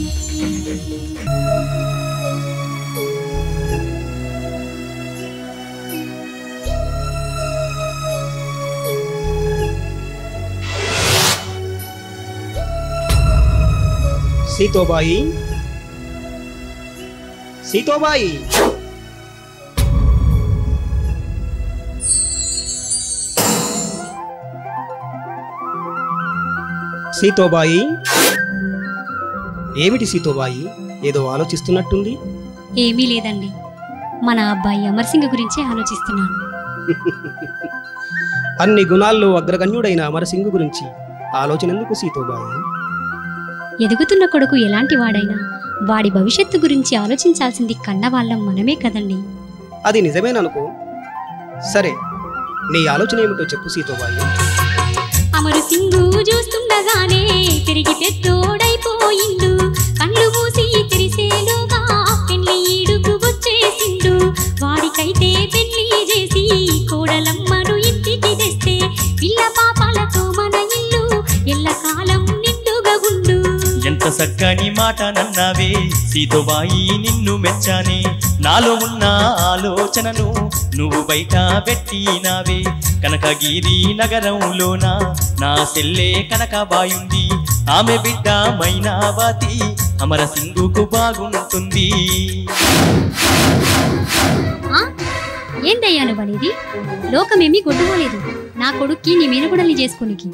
సీతోబాయి సీతోబాయి సీతోబాయి ఏమిటి సీతోబాయి ఏదో ఆలోచిస్తున్నట్టుంది ఏమీ లేదండి మన అబ్బాయి అమర్ సింగ్ గురించే ఆలోచిస్తున్నాను అన్ని గుణాల్లో అగ్రగణ్యుడైన అమరసింగ్ గురించి ఆలోచనెందుకు సీతోబాయి ఎదుగుతున్న కొడుకు ఎలాంటి వాడైనా వాడి భవిష్యత్తు గురించి ఆలోచించాల్సింది కన్నవాళ్ళం మనమే కదండి అది నిజమేననుకో సరే నీ ఆలోచన ఏమిటో చెప్పు సీతోబాయి అమరు సింగు చూస్తుండగానే తిరిగి పెద్దోడైపోయిండు కళ్ళు మూసి తెరిసేలోగా పెళ్లి ఈడుకు వచ్చేసిండు వాడికైతే పెళ్లి చేసి కోడలమ్మను ఇంటికి తెస్తే పిల్ల పాపాలతో మన ఇల్లు ఎల్లకాలం నిండుగా ఉండు ఎంత చక్కని మాట నన్నావే సీతోబాయి నిన్ను మెచ్చానే నాలో ఉన్న ఆలోచనను నువ్వు బయట పెట్టినావే కనకగిరి నగరంలోన నా సెల్లే కనకబాయుంది ఆమె బిడ్డ మైనావతి అమర సింగుకు బాగుంటుంది ఆ? ఏందయ్యా నువ్వనేది లోకమేమీ కొట్టుకోలేదు నా కొడుక్కి నీ మేనగొడల్ని చేసుకునికి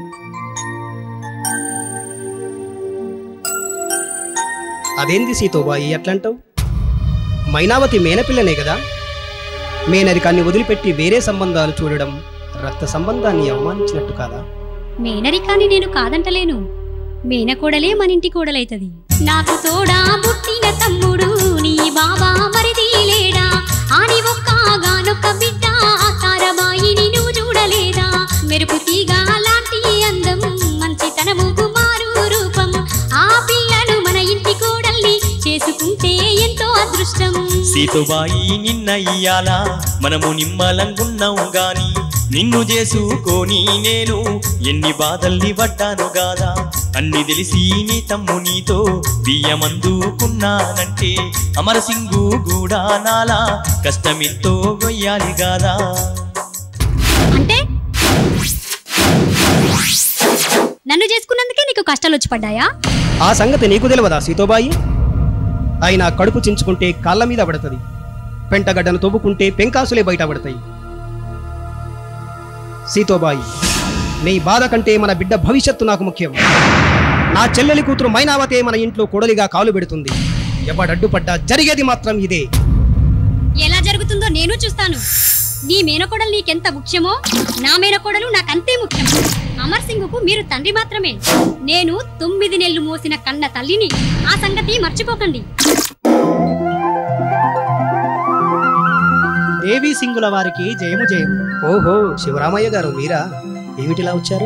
అదేంది సీతోబాయి అట్లంటావు మైనావతి మేనపిల్లనే కదా మేనరికాన్ని వదిలిపెట్టి వేరే సంబంధాలు చూడడం రక్త సంబంధాన్ని అవమానించినట్టు కాదా మేనరికాని నేను కాదంటలేను మేనకోడలే మనింటి కోడలైతది నాకు తోడా పుట్టిన తమ్ముడు నీ బాబా మరిది లేడా ఆని ఒక్కగానొక్క బిడ్డ తారబాయిని నువ్వు చూడలేదా మెరుపు తీగ లాంటి అందం మంచితనము కుమారు రూపం ఆ పిల్లను మన ఇంటి కోడల్ని చేసుకుంటే ఎంతో అదృష్టం సీతోబాయి నిన్న ఇయ్యాల మనము నిమ్మలంగున్నాం గాని నిన్ను చేసుకొని నేను ఎన్ని బాధల్ని పడ్డాను గాదా అన్ని తెలిసి నీ తమ్మునితో బియ్యమందుకున్నానంటే అమరసింగు కూడా నాలా కష్టమెంతో గొయ్యాలి గాదా అంటే నన్ను చేసుకున్నందుకే నీకు కష్టాలు వచ్చి పడ్డాయా ఆ సంగతి నీకు తెలియదా సీతోబాయి అయినా కడుపు చించుకుంటే కాళ్ళ మీద పడుతుంది పెంటగడ్డను తవ్వుకుంటే పెంకాసులే బయట పడతాయి సీతోబాయి నీ బాధ కంటే మన బిడ్డ భవిష్యత్తు నాకు ముఖ్యం నా చెల్లెలి కూతురు మైనావతే మన ఇంట్లో కొడలిగా కాలు పెడుతుంది ఎవడడ్డుపడ్డా జరిగేది మాత్రం ఇదే ఎలా జరుగుతుందో నేను చూస్తాను నీ మేనకోడలు నీకెంత ముఖ్యమో నా మేనకోడలు నాకంతే ముఖ్యం అమర్ సింగ్కు మీరు తండ్రి మాత్రమే నేను తొమ్మిది నెలలు మోసిన కన్న తల్లిని ఆ సంగతి మర్చిపోకండి దేవి సింగుల వారికి జయము జయము ఓహో శివరామయ్య గారు మీరా ఏమిటిలా వచ్చారు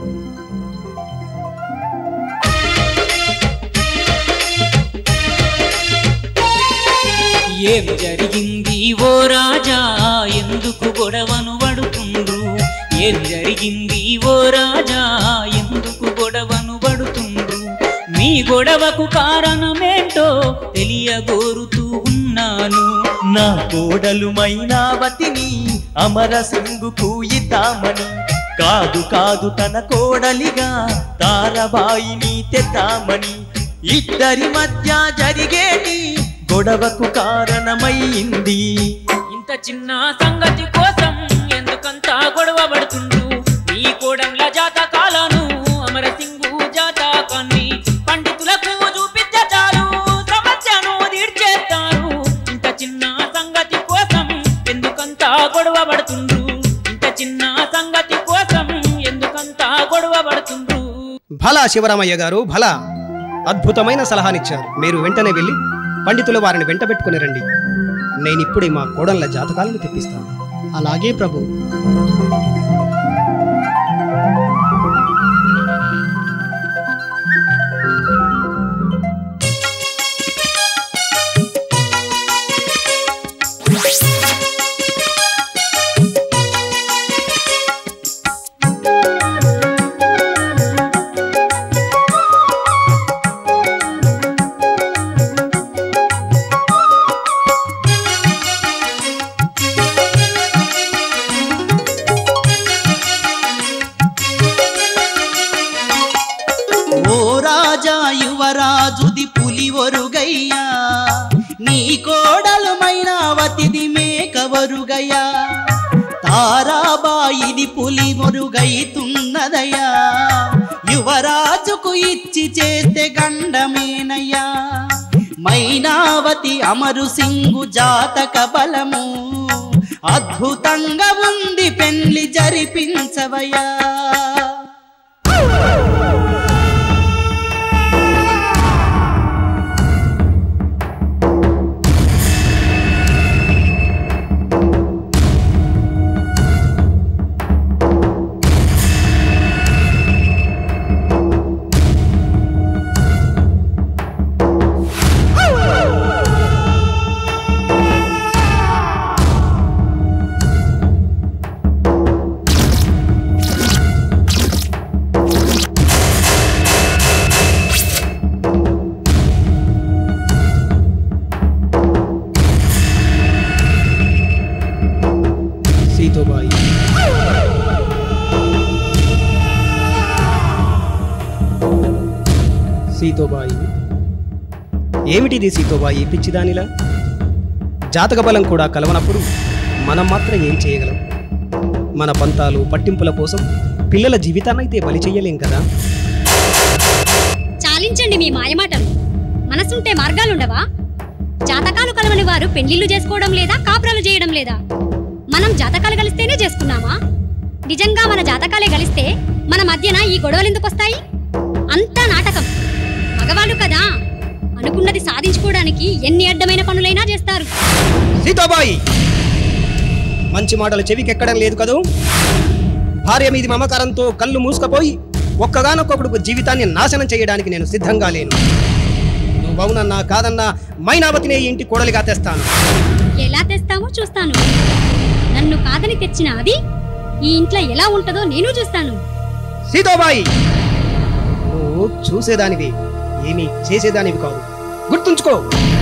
ఏం జరిగింది ఓ రాజా ఎందుకు గొడవను పడుతుండ్రు ఏం జరిగింది ఓ రాజా ఎందుకు గొడవను పడుతుండ్రు మీ గొడవకు కారణమేంటో తెలియగోరుతూ ఉన్నాను నా కోడలు మైనావతిని అమరసింగుకు ఇద్దామని కాదు కాదు తన కోడలిగా తారబాయిని తెద్దామని ఇద్దరి మధ్య జరిగేటి గొడవకు కారణమైంది ఇంత చిన్న సంగతి కోసం ఎందుకంత గొడవ పడుతుండ్రు మీ కోడంల జాతకాలను అమరసింగు జాతకాన్ని పండితులకు చూపించ చాలు సమస్యను తీర్చేస్తారు ఇంత చిన్న సంగతి కోసం ఎందుకంత గొడవ పడుతుండ్రు ఇంత చిన్న సంగతి కోసం ఎందుకంత గొడవ పడుతుండ్రు భలా శివరామయ్య గారు భలా అద్భుతమైన సలహానిచ్చారు మీరు వెంటనే వెళ్ళి పండితుల వారిని వెంట పెట్టుకుని రండి నేనిప్పుడే మా కోడళ్ళ జాతకాలను తెప్పిస్తాను అలాగే ప్రభు యువరాజుది పులి ఒరుగయ్యా నీ కోడలు మైనావతిది మేకవరుగయ్యా తారాబాయిది పులి మొరుగైతున్నదయ్యా యువరాజుకు ఇచ్చి చేస్తే గండమేనయ్యా మైనావతి అమరు సింగు జాతక బలము అద్భుతంగా ఉంది పెళ్లి జరిపించవయ్యా సీతోబాయి సీతోబాయి ఏమిటిది సీతోబాయి పిచ్చిదానిలా జాతక బలం కూడా కలవనప్పుడు మనం మాత్రం ఏం చేయగలం మన పంతాలు పట్టింపుల కోసం పిల్లల జీవితాన్నైతే బలి చెయ్యలేం కదా చాలించండి మీ మాయమాటలు మనసుంటే మార్గాలుండవా జాతకాలు కలవని వారు పెళ్లిళ్ళు చేసుకోవడం లేదా కాపురాలు చేయడం లేదా మనం జాతకాలు కలిస్తేనే చేసుకున్నామా నిజంగా మన జాతకాలే కలిస్తే మన మధ్యన ఈ గొడవలు ఎందుకు వస్తాయి అంతా నాటకం మగవాళ్ళు కదా అనుకున్నది సాధించుకోవడానికి ఎన్ని అడ్డమైన పనులైనా చేస్తారు సీతాబాయి మంచి మాటలు చెవికెక్కడం లేదు కదూ భార్య మీది మమకారంతో కళ్ళు మూసుకపోయి ఒక్కగానొక్కడుకు జీవితాన్ని నాశనం చేయడానికి నేను సిద్ధంగా లేను నువ్వు అవునన్నా కాదన్నా మైనావతినే ఈ ఇంటి కోడలిగా తెస్తాను ఎలా తెస్తామో చూస్తాను నన్ను కాదని తెచ్చిన అది ఈ ఇంట్లో ఎలా ఉంటుందో నేను చూస్తాను సీతాబాయి నువ్వు చూసేదానివి ఏమీ చేసేదానివి కాదు గుర్తుంచుకో